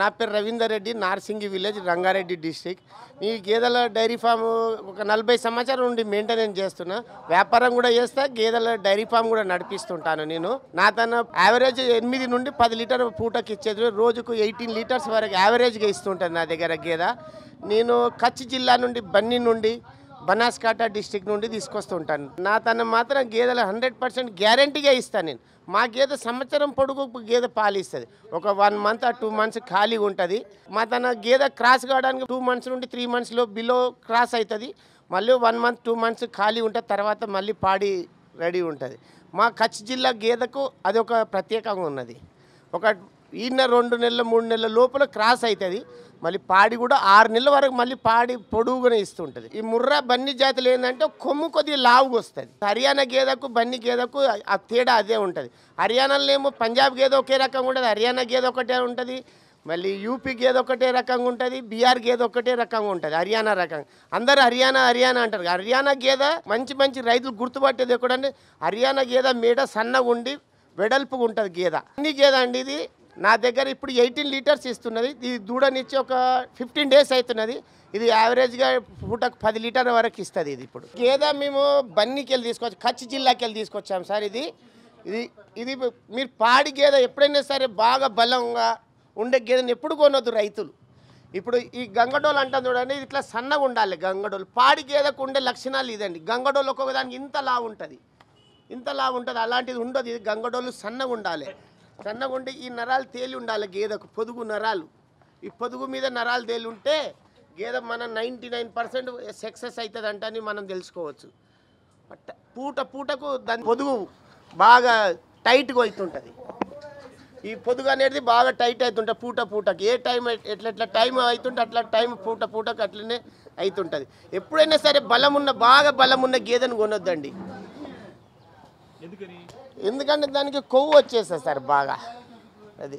నా పేరు Ravinder Reddy Narsingi village Rangareddy district ఈ గేదెల డైరీ ఫామ్ ఒక నలభై సంవత్సరాల నుండి మెయింటెనెన్స్ చేస్తున్నా వ్యాపారం కూడా చేస్తా గేదెల డైరీ ఫామ్ కూడా నడిపిస్తుంటాను నేను నా తన యావరేజ్ ఎనిమిది నుండి పది లీటర్ పూటకి ఇచ్చేది రోజుకు ఎయిటీన్ లీటర్స్ వరకు యావరేజ్గా ఇస్తుంటుంది నా దగ్గర గేదె నేను కచ్ జిల్లా నుండి బన్నీ నుండి బనాస్కాట డిస్టిక్ నుండి తీసుకొస్తుంటాను నా తన మాత్రం గేదెలు హండ్రెడ్ పర్సెంట్ గ్యారంటీగా ఇస్తాను నేను మా గేదె సంవత్సరం పొడుగు గేదె పాలు ఇస్తుంది ఒక వన్ మంత్ ఆ టూ మంత్స్ ఖాళీగా ఉంటుంది మా తన గేదె క్రాస్ కావడానికి టూ మంత్స్ నుండి త్రీ మంత్స్లో బిలో క్రాస్ అవుతుంది మళ్ళీ వన్ మంత్ టూ మంత్స్ ఖాళీ ఉంటుంది తర్వాత మళ్ళీ పాడి రెడీ ఉంటుంది మా కచ్ జిల్లా గేదెకు అది ఒక ప్రత్యేకంగా ఉన్నది ఒక ఈయన రెండు నెలల మూడు నెలల లోపల క్రాస్ అవుతుంది మళ్ళీ పాడి కూడా ఆరు నెలల వరకు మళ్ళీ పాడి పొడుగునే ఇస్తుంటుంది ఈ ముర్రా బన్ని జాతులు ఏంటంటే కొమ్ము కొద్దిగా లావుగా వస్తుంది హర్యానా గేదెకు బన్ని గేదెకు ఆ తేడా అదే ఉంటుంది హర్యానాలో ఏమో పంజాబ్ గేదె ఒకే రకంగా ఉంటుంది హర్యానా గేదె ఒకటే ఉంటుంది మళ్ళీ యూపీ గేదె ఒకటే రకంగా ఉంటుంది బీహార్ గేదె ఒకటే రకంగా ఉంటుంది హర్యానా రకంగా అందరూ హర్యానా హర్యానా అంటారు హర్యానా గేదె మంచి మంచి రైతులు గుర్తుపట్టేది ఎక్కడంటే హర్యానా గేదె మేడ సన్నగా ఉండి వెడల్పుగా ఉంటుంది గేదె అన్ని గేదె అండి ఇది నా దగ్గర ఇప్పుడు ఎయిటీన్ లీటర్స్ ఇస్తున్నది ఇది దూడనిచ్చి ఒక ఫిఫ్టీన్ డేస్ అవుతున్నది ఇది యావరేజ్గా పూటకు పది లీటర్ వరకు ఇస్తుంది ఇది ఇప్పుడు గేదె మేము బన్నీకి వెళ్ళి తీసుకొచ్చి కచ్ జిల్లాకి వెళ్ళి తీసుకొచ్చాం సార్ ఇది ఇది ఇది మీరు పాడి గేదె ఎప్పుడైనా సరే బాగా బలంగా ఉండే గేదెని ఎప్పుడు కొనొద్దు రైతులు ఇప్పుడు ఈ గంగడోలు అంటాం చూడండి ఇది ఇట్లా సన్నగా ఉండాలి గంగడోలు పాడి గేదెకు ఉండే లక్షణాలు ఇదండి గంగడోలు ఒక్కొక్క దానికి ఇంతలా ఉంటుంది ఇంతలా ఉంటుంది అలాంటిది ఉండదు ఇది గంగడోలు సన్నగా ఉండాలి సన్నగా ఉండి ఈ నరాలు తేలి ఉండాలి గేదెకు పొదుగు నరాలు ఈ పొదుగు మీద నరాలు తేలి ఉంటే గేదె మన నైంటీ నైన్ పర్సెంట్ సక్సెస్ అవుతుంది అంటని మనం తెలుసుకోవచ్చు పట్ట- పూట పూటకు దాని పొదుగు బాగా టైట్గా అవుతుంటుంది ఈ పొదుగు అనేది బాగా టైట్ అవుతుంటుంది పూట పూటకి ఏ టైం ఎట్లా ఎట్లా టైం అవుతుంటే అట్లా టైం పూట పూటకు అట్లనే అవుతుంటుంది ఎప్పుడైనా సరే బలం ఉన్న బాగా బలం ఉన్న గేదెను కొనొద్దండి ఎందుకని ఎందుకంటే దానికి కొవ్వు వచ్చేస్తుంది సార్ బాగా అది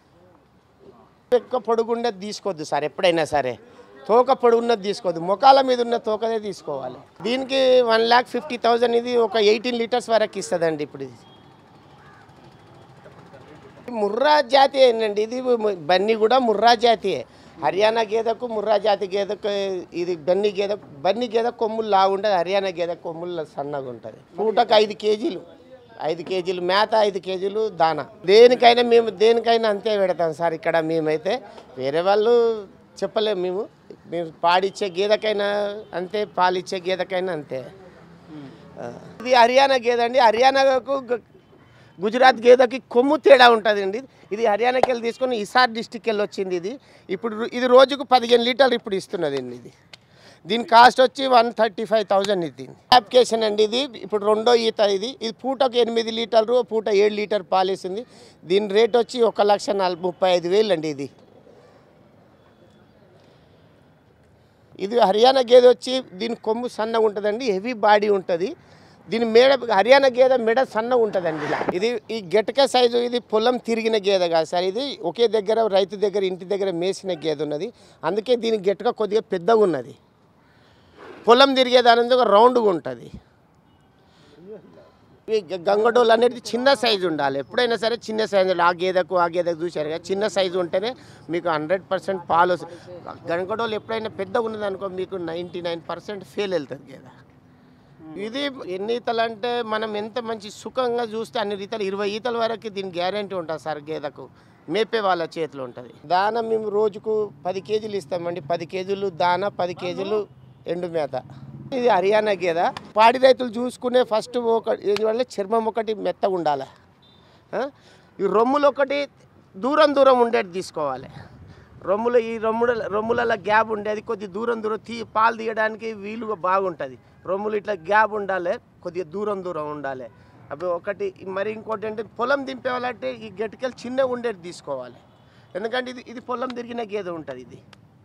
ఎక్కువ పొడుగున్నది తీసుకోవద్దు సార్ ఎప్పుడైనా సరే తోక పొడుగున్నది తీసుకోవద్దు ముఖాల మీద ఉన్న తోకదే తీసుకోవాలి దీనికి వన్ ల్యాక్ ఫిఫ్టీ థౌజండ్ ఇది ఒక ఎయిటీన్ లీటర్స్ వరకు ఇస్తుందండి ఇప్పుడు ఇది ముర్రా జాతి ఏంటండి ఇది బన్నీ కూడా ముర్రా జాతియే హర్యానా గేదెకు ముర్రా జాతి గేదెకు ఇది బన్నీ గేదె బన్నీ గేదె కొమ్ములు లాగా ఉంటుంది హర్యానా గేదె కొమ్ములు సన్నగా ఉంటుంది పూటకు ఐదు కేజీలు ఐదు కేజీలు మేత ఐదు కేజీలు దానా దేనికైనా మేము దేనికైనా అంతే పెడతాం సార్ ఇక్కడ మేమైతే వేరే వాళ్ళు చెప్పలేము మేము మేము పాడిచ్చే గేదెకైనా అంతే పాలిచ్చే గేదెకైనా అంతే ఆ. ఇది హర్యానా గేదె అండి హర్యానాకు గ- గుజరాత్ గేదెకి కొమ్ము తేడా ఉంటుందండి ఇది హర్యానాకి వెళ్ళి తీసుకొని ఇసార్ డిస్టిక్ వెళ్ళి వచ్చింది ఇది ఇప్పుడు రు- ఇది రోజుకు పదిహేను లీటర్లు ఇప్పుడు ఇస్తున్నది అండి ఇది దీని కాస్ట్ వచ్చి వన్ థర్టీ ఫైవ్ థౌజండ్ ఇది అప్లికేషన్ అండి ఇది ఇప్పుడు రెండో ఈత ఇది ఇది పూటకు ఎనిమిది లీటర్లు పూట ఏడు లీటర్ పాలేసింది దీని రేట్ వచ్చి ఒక లక్ష నలభై ముప్పై ఐదు వేలు అండి ఇది ఇది హర్యానా గేదె వచ్చి దీని కొమ్ము సన్నగా ఉంటుందండి హెవీ బాడీ ఉంటుంది దీని మేడ హర్యానా గేదె మెడ సన్నగా ఉంటుందండి ఇలా ఇది ఈ గెటక సైజు ఇది పొలం తిరిగిన గేదె కాదు సార్ ఇది ఒకే దగ్గర రైతు దగ్గర ఇంటి దగ్గర మేసిన గేదె ఉన్నది అందుకే దీని గెటక కొద్దిగా పెద్దగా ఉన్నది పొలం తిరిగే దాని రౌండ్గా ఉంటుంది ఈ గ- గంగడోలు అనేది చిన్న సైజు ఉండాలి ఎప్పుడైనా సరే చిన్న సైజు ఉండాలి. ఆ గేదెకు ఆ గేదెకు చూశారు కదా చిన్న సైజు ఉంటేనే మీకు హండ్రెడ్ పర్సెంట్ పాలు వస్తాయి. గంగడోలు ఎప్పుడైనా పెద్దగా ఉన్నది అనుకో మీకు నైంటీ నైన్ పర్సెంట్ ఫెయిల్ వెళ్తుంది గేదె ఇది ఎన్ని ఈతలు అంటే మనం ఎంత మంచి సుఖంగా చూస్తే అన్ని ఈతలు ఇరవై ఈతల వరకు దీని గ్యారంటీ ఉంటుంది సార్ గేదెకు మేపే వాళ్ళ చేతిలో ఉంటుంది దాన మేము రోజుకు పది కేజీలు ఇస్తామండి పది కేజీలు దాన పది కేజీలు ఎండు మేత ఇది హర్యానా గేదె పాడి రైతులు చూసుకునే ఫస్ట్ ఒక ఏంటంటే చర్మం ఒకటి మెత్తగా ఉండాలి ఆ? ఈ రొమ్ములు ఒకటి దూరం దూరం ఉండేది తీసుకోవాలి రొమ్ములు ఈ రొమ్ముల రొమ్ములలో గ్యాప్ ఉండేది కొద్ది దూరం దూరం తీ పాలు తీయడానికి వీలుగా బాగుంటుంది రొమ్ములు ఇట్లా గ్యాప్ ఉండాలి కొద్దిగా దూరం దూరం ఉండాలి అవి ఒకటి మరి ఇంకోటి అంటే పొలం దింపేవాలంటే ఈ గట్టికెళ్ళి చిన్నగా ఉండేది తీసుకోవాలి ఎందుకంటే ఇది ఇది పొలం తిరిగిన గేదె ఉంటుంది ఇది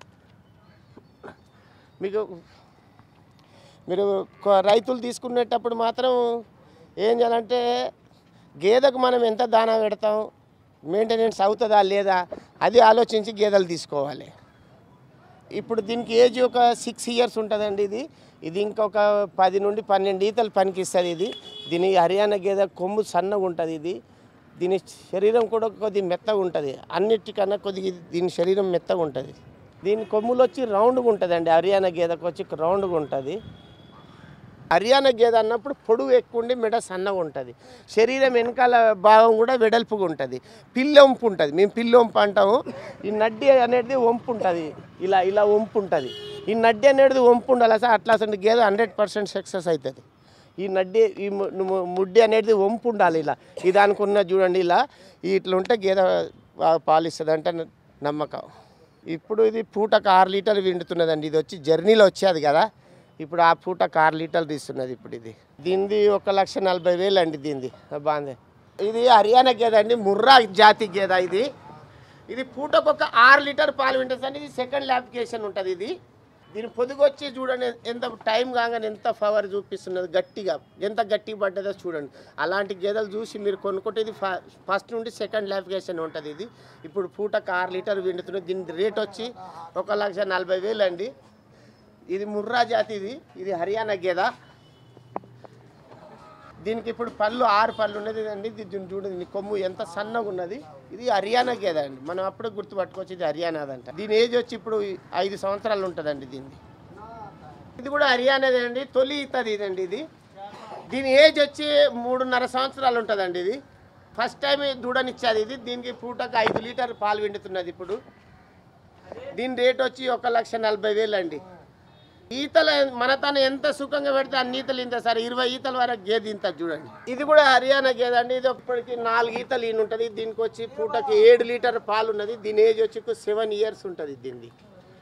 మీకు మీరు కొ- రైతులు తీసుకునేటప్పుడు మాత్రం ఏం చేయాలంటే గేదెకు మనం ఎంత దానా పెడతాం మెయింటెనెన్స్ అవుతుందా లేదా అది ఆలోచించి గేదెలు తీసుకోవాలి ఇప్పుడు దీనికి ఏజ్ ఒక సిక్స్ ఇయర్స్ ఉంటుందండి ఇది ఇది ఇంకొక పది నుండి పన్నెండు ఈతలు పనికిస్తుంది ఇది దీని హర్యానా గేదె కొమ్ము సన్నగా ఉంటుంది ఇది దీని శరీరం కూడా కొద్ది మెత్తగా ఉంటుంది అన్నిటికన్నా కొద్దిగా ఇది- దీని శరీరం మెత్తగా ఉంటుంది దీని కొమ్ములు వచ్చి రౌండ్గా ఉంటుందండి హర్యానా గేదెకు వచ్చి రౌండ్గా ఉంటుంది హర్యానా గేదె అన్నప్పుడు పొడుగు ఎక్కువ ఉండి మెడ సన్నగా ఉంటుంది శరీరం వెనకాల భాగం కూడా వెడల్పుగా ఉంటుంది పిల్లొంపు ఉంటుంది మేము పిల్లొంపు అంటాము ఈ నడ్డి అనేది వంపు ఉంటుంది ఇలా ఇలా వంపు ఉంటుంది ఈ నడ్డి అనేది వంపు ఉండాలి సార్ అట్లా అసలు గేదె హండ్రెడ్ పర్సెంట్ సక్సెస్ అవుతుంది ఈ నడ్డి ఈ ము- ము- ముడ్డి అనేది వంపు ఉండాలి ఇలా ఈ దానికి ఉన్న చూడండి ఇలా ఈ ఇట్లా ఉంటే గేదె బాగా పాలిస్తుంది అంటే నమ్మకం ఇప్పుడు ఇది పూటకు ఆరు లీటర్లు విండుతున్నదండి ఇది వచ్చి జర్నీలో వచ్చేది కదా ఇప్పుడు ఆ పూటకు ఆరు లీటర్లు తీస్తున్నది ఇప్పుడు ఇది దీనిది ఒక లక్ష నలభై వేలు అండి దీనిది బాగుంది ఇది హర్యానా గేదె అండి ముర్రా జాతి గేదె ఇది ఇది పూటకు ఒక ఆరు లీటర్ పాలు వింటుంది అండి ఇది సెకండ్ అప్లికేషన్ ఉంటుంది ఇది దీని పొదుగు వచ్చి చూడండి ఎంత టైం కాగానే ఎంత పవర్ చూపిస్తున్నది గట్టిగా ఎంత గట్టిగా పడ్డదో చూడండి అలాంటి గేదెలు చూసి మీరు కొనుక్కుంటే ఇది ఫ- ఫస్ట్ నుండి సెకండ్ లాఫికేషన్ ఉంటుంది ఇది ఇప్పుడు పూటకు ఆరు లీటర్ విండుతున్నది దీని రేట్ వచ్చి ఒక లక్ష నలభై వేలు అండి ఇది ముర్రా జాతి ఇది ఇది హర్యానా గేద దీనికి ఇప్పుడు పళ్ళు ఆరు పళ్ళు ఉన్నది అండి ఇది దీన్ని చూడండి దీని కొమ్ము ఎంత సన్నగా ఉన్నది ఇది హర్యానా గేద అండి మనం అప్పుడే గుర్తుపట్టుకోవచ్చు ఇది హర్యానాదంట దీని ఏజ్ వచ్చి ఇప్పుడు ఐదు సంవత్సరాలు ఉంటుందండి దీన్ని ఇది కూడా హర్యానాదే అండి తొలి ఇతది ఇదండి ఇది దీని ఏజ్ వచ్చి మూడున్నర సంవత్సరాలు ఉంటుందండి ఇది ఫస్ట్ టైం దూడనిచ్చేది ఇది దీనికి పూటకు ఐదు లీటర్ పాలు విండుతున్నది ఇప్పుడు దీని రేట్ వచ్చి ఒక లక్ష నలభై వేలు అండి ఈతలు మన తను ఎంత సుఖంగా పెడితే అన్ని ఈతలు ఇంత సార్ ఇరవై ఈతల వరకు గేదె ఇంత చూడండి ఇది కూడా హర్యానా గేదె అండి ఇది ఇప్పటికి నాలుగు ఈతలు ఈయన ఉంటుంది దీనికి వచ్చి పూటకి ఏడు లీటర్ పాలు ఉన్నది దీని ఏజ్ వచ్చి సెవెన్ ఇయర్స్ ఉంటుంది దీన్ని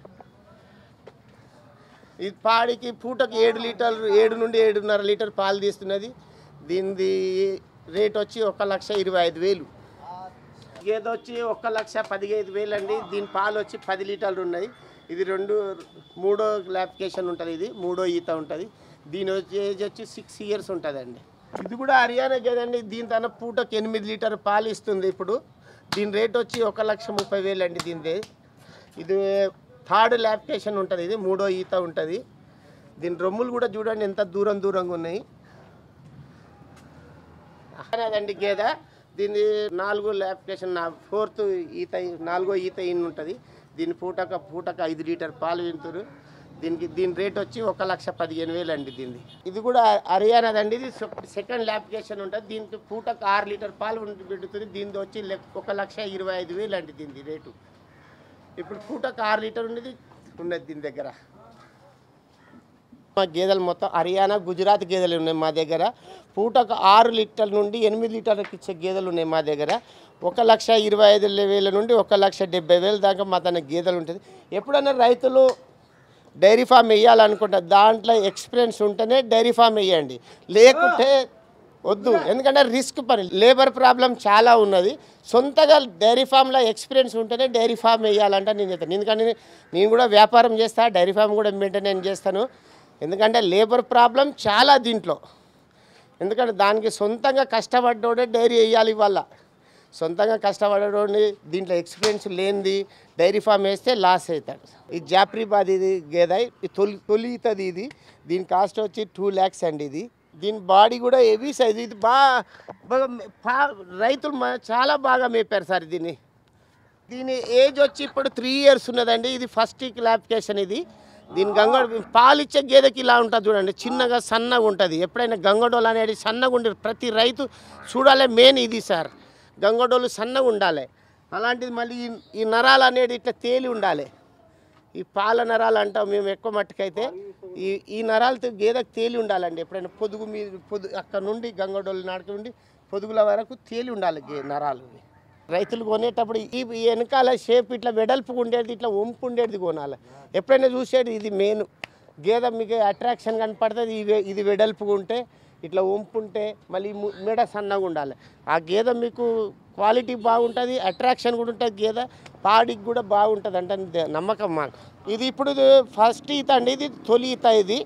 ఇది పాడికి పూటకి ఏడు లీటర్ ఏడు నుండి ఏడున్నర లీటర్ పాలు తీస్తున్నది దీనిది రేట్ వచ్చి ఒక లక్ష ఇరవై ఐదు వేలు గేదె వచ్చి ఒక లక్ష పదిహేను వేలు అండి దీని పాలు వచ్చి పది లీటర్లు ఉన్నాయి ఇది రెండు మూడో అప్లికేషన్ ఉంటుంది ఇది మూడో ఈత ఉంటుంది దీని వచ్చి ఏజ్ వచ్చి సిక్స్ ఇయర్స్ ఉంటుందండి ఇది కూడా హర్యానా గేదె అండి దీని తన పూటకి ఎనిమిది లీటర్ పాలు ఇస్తుంది ఇప్పుడు దీని రేట్ వచ్చి ఒక లక్ష ముప్పై వేలు అండి దీనిది ఇది థర్డ్ ల్యాప్టేషన్ ఉంటుంది ఇది మూడో ఈత ఉంటుంది దీని రొమ్ములు కూడా చూడండి ఎంత దూరం దూరంగా ఉన్నాయి అదండి గేదె దీని నాలుగో ల్యాప్టేషన్ నా ఫోర్త్ ఈత నాలుగో ఈత ఇన్ ఉంటుంది దీని పూటక పూటక ఐదు లీటర్ పాలు వింటారు దీనికి దీని రేట్ వచ్చి ఒక లక్ష పదిహేను వేలు అండి దీన్ని ఇది కూడా హర్యానాదండి ఇది సెకండ్ ల్యాప్లికేషన్ ఉంటుంది దీనికి పూటకు ఆరు లీటర్ పాలు ఉండి పెడుతుంది దీనిది వచ్చి లెక్- ఒక లక్ష ఇరవై ఐదు వేలు అండి దీనిది రేటు ఇప్పుడు పూటకు ఆరు లీటర్ ఉన్నది ఉన్నది దీని దగ్గర మా గేదెలు మొత్తం హర్యానా గుజరాత్ గేదెలు ఉన్నాయి మా దగ్గర పూటకు ఆరు లీటర్ల నుండి ఎనిమిది లీటర్లకు ఇచ్చే గేదెలు ఉన్నాయి మా దగ్గర ఒక లక్ష ఇరవై ఐదు వేల నుండి ఒక లక్ష డెబ్బై వేల దాకా మా తన గేదెలు ఉంటుంది ఎప్పుడైనా రైతులు డైరీ ఫామ్ వేయాలనుకుంటే దాంట్లో ఎక్స్పీరియన్స్ ఉంటేనే డైరీ ఫామ్ వేయండి లేకుంటే వద్దు ఎందుకంటే రిస్క్ పని లేబర్ ప్రాబ్లం చాలా ఉన్నది సొంతగా డైరీ ఫామ్లో ఎక్స్పీరియన్స్ ఉంటేనే డైరీ ఫామ్ వేయాలంటే నేను చెప్తాను ఎందుకంటే నేను- నేను కూడా వ్యాపారం చేస్తా డైరీ ఫామ్ కూడా మెయింటైన్ చేస్తాను ఎందుకంటే లేబర్ ప్రాబ్లం చాలా దీంట్లో ఎందుకంటే దానికి సొంతంగా కష్టపడ్డోడే డైరీ వేయాలి ఇవాళ సొంతంగా కష్టపడేటోడిని దీంట్లో ఎక్స్పీరియన్స్ లేనిది డైరీ ఫామ్ వేస్తే లాస్ అవుతాడు ఈ జాఫ్రీబాద్ ఇది గేదె ఈ తొలి తొలి ఈతది ఇది దీని కాస్ట్ వచ్చి టూ ల్యాక్స్ అండి ఇది దీని బాడీ కూడా హెవీ సైజ్ ఇది బాగా బాగా మే- పా- రైతులు మా- చాలా బాగా మేపారు సార్ దీన్ని దీని ఏజ్ వచ్చి ఇప్పుడు త్రీ ఇయర్స్ ఉన్నదండి ఇది ఫస్ట్ క్లాపికేషన్ ఇది దీని గంగ పాలిచ్చే గేదెకి ఇలా ఉంటుంది చూడండి చిన్నగా సన్నగా ఉంటుంది ఎప్పుడైనా గంగడోలు అనేది సన్నగా ఉండి ప్రతి రైతు చూడాలి మెయిన్ ఇది సార్ గంగడోలు సన్నగా ఉండాలి అలాంటిది మళ్ళీ ఈ- ఈ నరాలు అనేది ఇట్లా తేలి ఉండాలి ఈ పాల నరాలు అంటాం మేము ఎక్కువ మట్టుకైతే ఈ ఈ నరాలతో గేదెకు తేలి ఉండాలండి ఎప్పుడైనా పొదుగు మీద పొదు అక్కడ నుండి గంగడోలు నాడక నుండి పొదుగుల వరకు తేలి ఉండాలి గే నరాలు రైతులు కొనేటప్పుడు ఈ ఈ వెనకాల షేప్ ఇట్లా వెడల్పు ఉండేది ఇట్లా వంపు ఉండేది కొనాలి ఎప్పుడైనా చూసేది ఇది మెయిన్ గేదె మీకు అట్రాక్షన్ కనపడుతుంది ఇది ఇది వెడల్పుగా ఉంటే ఇట్లా వంపు ఉంటే మళ్ళీ ము- మెడ సన్నగా ఉండాలి ఆ గేదె మీకు క్వాలిటీ బాగుంటుంది అట్రాక్షన్ కూడా ఉంటుంది గేదె పాడికి కూడా బాగుంటుంది అంటే దే- నమ్మకం మాకు ఇది ఇప్పుడు ఫస్ట్ ఈత అండి ఇది తొలి ఈత ఇది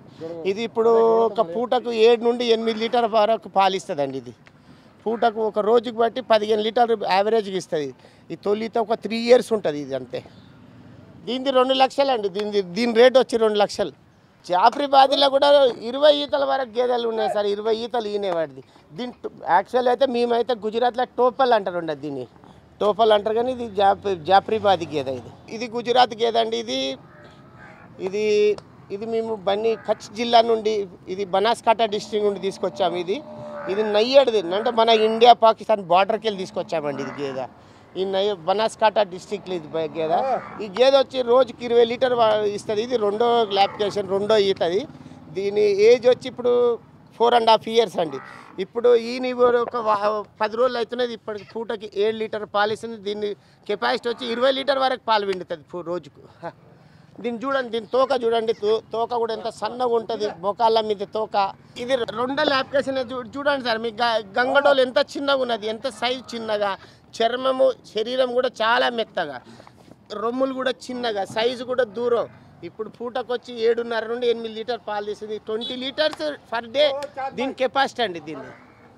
ఇది ఇప్పుడు ఒక పూటకు ఏడు నుండి ఎనిమిది లీటర్ వరకు పాలిస్తుందండి ఇది పూటకు ఒక రోజుకి బట్టి పదిహేను లీటర్లు యావరేజ్గా ఇస్తుంది ఈ తొలిత ఒక త్రీ ఇయర్స్ ఉంటుంది ఇది అంతే దీనిది రెండు లక్షలు అండి దీని దీని రేట్ వచ్చి రెండు లక్షలు జాఫ్రీబాద్లో కూడా ఇరవై ఈతల వరకు గేదెలు ఉన్నాయి సార్ ఇరవై ఈతలు ఈనే వాడిది దీని యాక్చువల్ అయితే మేమైతే గుజరాత్లో టోపల్ అంటారు ఉండదు దీన్ని టోపల్ అంటారు కానీ ఇది జాఫ్ జాఫ్రీబాద్ గేదె ఇది ఇది గుజరాత్ గేదె అండి ఇది ఇది ఇది మేము బన్నీ కచ్ జిల్లా నుండి ఇది బనాస్కాట డిస్ట్రిక్ట్ నుండి తీసుకొచ్చాము ఇది ఇది నయ్యడిది అంటే మన ఇండియా పాకిస్తాన్ బార్డర్కి వెళ్ళి తీసుకొచ్చామండి ఇది గేదె ఈ నయ్య బనాస్కాట డిస్ట్రిక్ట్లో ఇది బ- గేదె ఈ గేదె వచ్చి రోజుకి ఇరవై లీటర్ వా- ఇస్తుంది ఇది రెండో ల్యాప్కేషన్ రెండో ఈతది దీని ఏజ్ వచ్చి ఇప్పుడు ఫోర్ అండ్ హాఫ్ ఇయర్స్ అండి ఇప్పుడు ఈ నీవు ఒక వా- పది రోజులు అవుతున్నది ఇప్పటికి పూటకి ఏడు లీటర్ పాలు ఇస్తుంది దీన్ని కెపాసిటీ వచ్చి ఇరవై లీటర్ వరకు పాలు పిండుతుంది పూ- రోజుకు హ. దీన్ని చూడండి దీని తోక చూడండి తో- తోక కూడా ఎంత సన్నగా ఉంటుంది మొకాళ్ళ మీద తోక ఇది రెండో ల్యాప్కేషన్ చూడండి సార్ మీ గ- గంగడోలు ఎంత చిన్నగా ఉన్నది ఎంత సైజు చిన్నగా చర్మము శరీరం కూడా చాలా మెత్తగా రొమ్ములు కూడా చిన్నగా సైజు కూడా దూరం ఇప్పుడు పూటకు వచ్చి ఏడున్నర నుండి ఎనిమిది లీటర్ పాలు తీస్తుంది ట్వంటీ లీటర్స్ పర్ డే దీని కెపాసిటీ అండి దీన్ని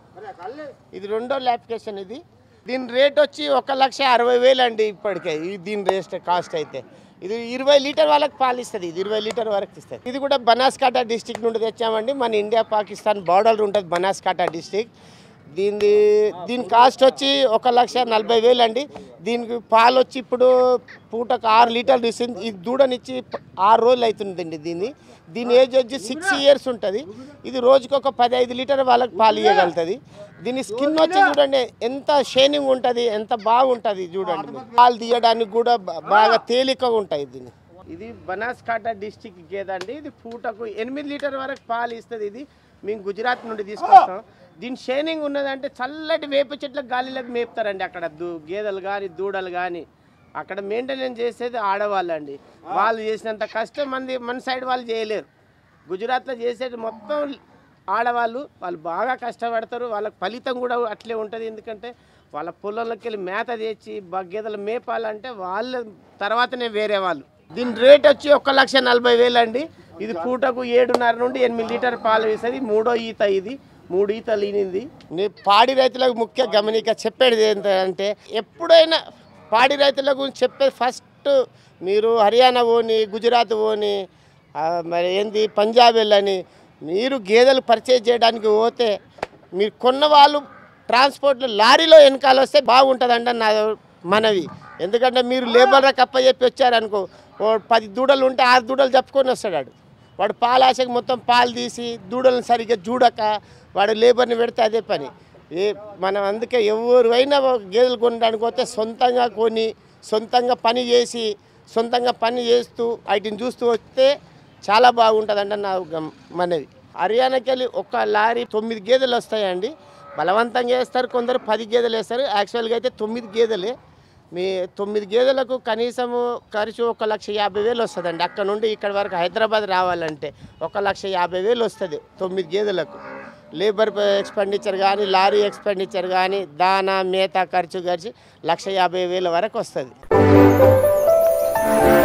ఇది రెండో ల్యాప్కేషన్ ఇది దీని రేట్ వచ్చి ఒక లక్ష అరవై వేలు అండి ఇప్పటికే ఈ దీని రేస్ట్ కాస్ట్ అయితే ఇది ఇరవై లీటర్ వాళ్ళకి పాలు ఇస్తుంది ఇది ఇరవై లీటర్ వరకు ఇస్తుంది ఇది కూడా బనాస్కాటా డిస్టిక్ నుండి తెచ్చామండి మన ఇండియా పాకిస్తాన్ బార్డర్ ఉంటుంది బనాస్కాటా డిస్టిక్ దీని దీని కాస్ట్ వచ్చి ఒక లక్ష నలభై వేలు అండి దీనికి పాలు వచ్చి ఇప్పుడు పూటకు ఆరు లీటర్లు ఇస్తుంది ఈ దూడనిచ్చి ప- ఆరు రోజులు అవుతుందండి దీన్ని దీని ఏజ్ వచ్చి సిక్స్ ఇయర్స్ ఉంటుంది ఇది రోజుకి ఒక పది ఐదు లీటర్ వాళ్ళకి పాలు ఇవ్వగలుగుతుంది దీని స్కిన్ వచ్చి చూడండి ఎంత షైనింగ్ ఉంటుంది ఎంత బాగుంటుంది చూడండి పాలు తీయడానికి కూడా బా- బాగా తేలికగా ఉంటాయి దీన్ని ఇది బనాస్కాటా డిస్టిక్ గేదె అండి ఇది పూటకు ఎనిమిది లీటర్ వరకు పాలు ఇస్తుంది ఇది మేము గుజరాత్ నుండి తీసుకొస్తాం దీని షైనింగ్ ఉన్నదంటే చల్లటి వేప చెట్ల గాలిలోకి మేపుతారండి అక్కడ దూ గేదెలు కానీ దూడలు కానీ అక్కడ మెయింటెనెన్స్ చేసేది ఆడవాళ్ళండి వాళ్ళు చేసినంత కష్టం మంది మన సైడ్ వాళ్ళు చేయలేరు గుజరాత్లో చేసేది మొత్తం ఆడవాళ్ళు వాళ్ళు బాగా కష్టపడతారు వాళ్ళకి ఫలితం కూడా అట్లే ఉంటుంది ఎందుకంటే వాళ్ళ పొలంలోకి వెళ్ళి మేత తెచ్చి బ- గేదెలు మేపాలంటే వాళ్ళ తర్వాతనే వేరే వాళ్ళు దీని రేట్ వచ్చి ఒక లక్ష నలభై వేలు అండి ఇది పూటకు ఏడున్నర నుండి ఎనిమిది లీటర్ పాలు వేస్తుంది మూడో ఈత ఇది మూడు ఈతలు ఈనింది పాడి రైతులకు ముఖ్య గమనిక చెప్పేది ఏంటంటే ఎప్పుడైనా పాడి రైతుల గురించి చెప్పేది ఫస్ట్ మీరు హర్యానా పోని గుజరాత్ పోని ఆ, మరి ఏంది పంజాబ్ వెళ్ళని మీరు గేదెలు పర్చేజ్ చేయడానికి పోతే మీరు కొన్న వాళ్ళు ట్రాన్స్పోర్ట్లో లారీలో వెనకాల వస్తే బాగుంటుందండి నా మనవి ఎందుకంటే మీరు లేబర్ కప్ప చెప్పి వచ్చారనుకో ఓ పది దూడలు ఉంటే ఆరు దూడలు చెప్పుకొని వస్తాడు వాడు. వాడు పాలు ఆశకి మొత్తం పాలు తీసి దూడలను సరిగ్గా చూడక వాడు లేబర్ని పెడితే అదే పని ఏ మనం అందుకే ఎవరైనా గేదెలు కొనడానికి పోతే సొంతంగా కొని సొంతంగా పని చేసి సొంతంగా పని చేస్తూ వాటిని చూస్తూ వస్తే చాలా బాగుంటుందండి నా గమ్- మనవి హర్యానాకి వెళ్ళి ఒక లారీ తొమ్మిది గేదెలు వస్తాయండి బలవంతంగా వేస్తారు కొందరు పది గేదెలు వేస్తారు యాక్చువల్గా అయితే తొమ్మిది గేదెలే మీ తొమ్మిది గేదెలకు కనీసము ఖర్చు ఒక లక్ష యాభై వేలు వస్తుందండి అక్కడ నుండి ఇక్కడ వరకు హైదరాబాద్ రావాలంటే ఒక లక్ష యాభై వేలు వస్తుంది తొమ్మిది గేదెలకు లేబర్ ఎక్స్పెండిచర్ కానీ లారీ ఎక్స్పెండిచర్ కానీ దానా మేత ఖర్చు ఖర్చు లక్ష యాభై వేల వరకు వస్తుంది